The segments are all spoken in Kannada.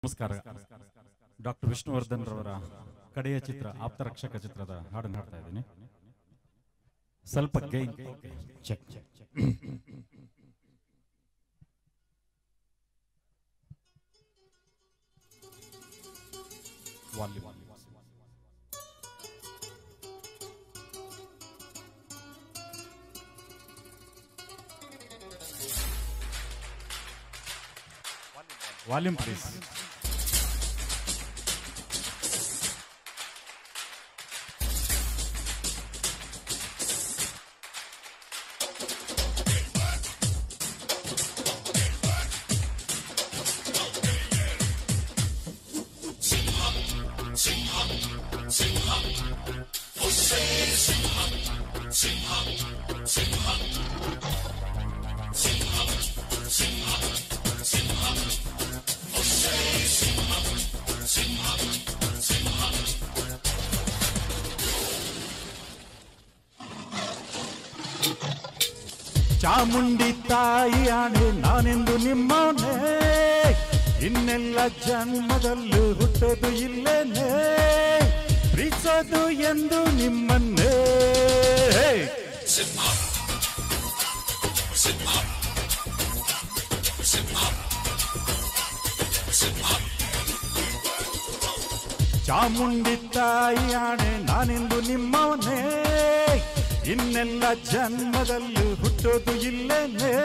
ನಮಸ್ಕಾರ ಡಾಕ್ಟರ್ ವಿಷ್ಣುವರ್ಧನ್ ರವರ ಕಡೆಯ ಚಿತ್ರ ಆಪ್ತರಕ್ಷಕ ಚಿತ್ರದ ಹಾಡನ್ನು ಹಾಡ್ತಾ ಇದ್ದೀನಿ ಸ್ವಲ್ಪ gain check volume volume please Chamundi ತಾಯಿ ಆಣೆ ನಾನೆಂದು ನಿಮ್ಮವನೇ ಇನ್ನೆಲ್ಲ ಜನ್ಮದಲ್ಲೂ ಹುಟ್ಟೋದು ಇಲ್ಲೇನೆ ಪ್ರೀತಿಸೋದು ಎಂದು ನಿಮ್ಮನ್ನೇ ಚಾಮುಂಡಿ ತಾಯಿ ಆಣೆ ನಾನೆಂದು ನಿಮ್ಮವನೇ ಇನ್ನೆಲ್ಲ ಜನ್ಮದಲ್ಲೂ ಹುಟ್ಟೋದು ಇಲ್ಲೇನೆ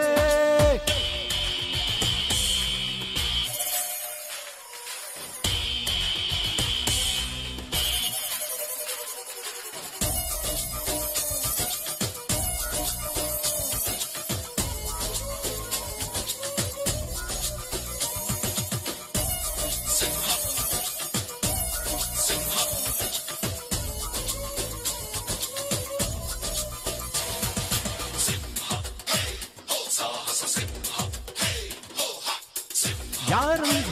ಯಾರನ್ನು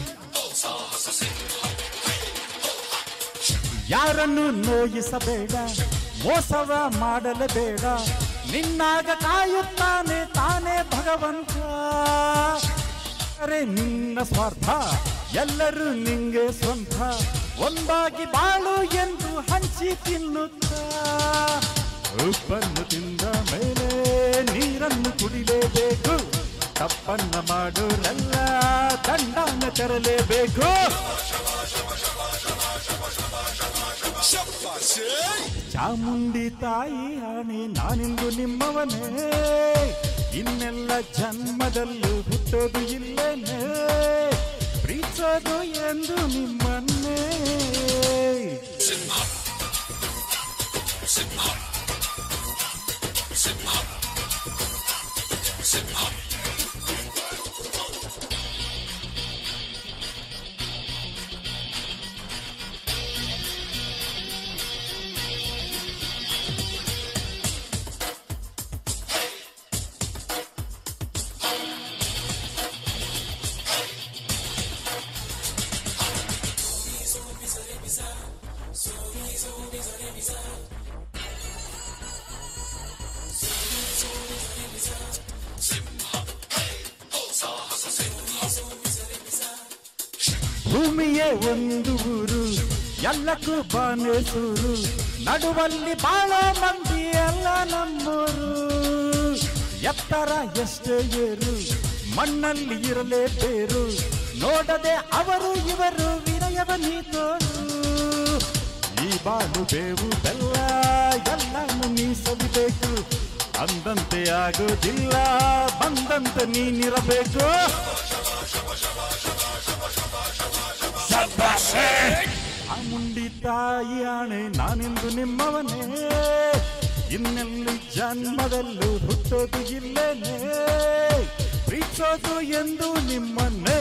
ಯಾರನ್ನು ನೋಯಿಸಬೇಡ ಮೋಸವ ಮಾಡಲೇಬೇಡ ನಿನ್ನಾಗ ಕಾಯುತ್ತಾನೆ ತಾನೇ ಭಗವಂತ ಅರೆ ನಿನ್ನ ಸ್ವಾರ್ಥ ಎಲ್ಲರೂ ನಿಂಗೆ ಸ್ವಂತ ಒಂದಾಗಿ ಬಾಳು ಎಂದು ಹಂಚಿ ತಿನ್ನುತ್ತಾ ಉಪ್ಪನ್ನು ತಿಂದ ಮೇಲೆ ನೀರನ್ನು ಕುಡಿಲೇಬೇಕು ತಪ್ಪನ್ನ ಮಾಡೋರೆಲ್ಲ ದಂಡನ ತೆರಲೇಬೇಕು ಚಾಮುಂಡಿ ತಾಯಿ ಆಣೆ ನಾನಿಂದು ನಿಮ್ಮವನೇ ಇನ್ನೆಲ್ಲ ಜನ್ಮದಲ್ಲೂ ಹುಟ್ಟೋದು ಇಲ್ಲೇನೆ ಪ್ರೀತಿಸೋದು ಎಂದು ನಿಮ್ಮನ್ನೇ ಭೂಮಿಯೇ ಒಂದು ಊರು ಎಲ್ಲಕ್ಕೂ ಬಾನೇಸೂರು ನಡುವಲ್ಲಿ ಬಾಳ ಮಂದಿ ಎಲ್ಲ ನಮ್ಮೂರು ಎತ್ತರ ಎಷ್ಟೇ ಏರು ಮಣ್ಣಲ್ಲಿ ಇರಲೇ ಬೇರು ನೋಡದೆ ಅವರು ಇವರು ವಿನಯವ ನೀ ತೋರು ಈ ಬಾಳು ಬೇವು ಬೆಲ್ಲ ಎಲ್ಲಾನು ನೀ ಸವಿಬೇಕು ಅಂದಂತೆ ಆಗೋದಿಲ್ಲ ಬಂದಂತೆ ನೀನಿರಬೇಕು ಚಾಮುಂಡಿ ತಾಯಿ ಆಣೆ ನಾನೆಂದು ನಿಮ್ಮವನೇ ಇನ್ನೆಲ್ಲಿ ಜನ್ಮದಲ್ಲೂ ಹುಟ್ಟೋದು ಇಲ್ಲೇನೆ ಪ್ರೀತಿಸೋದು ಎಂದು ನಿಮ್ಮನ್ನೇ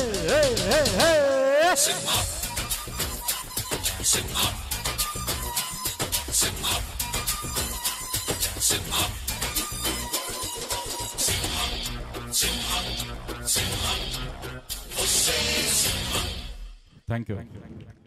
ಥ್ಯಾಂಕ್ ಯು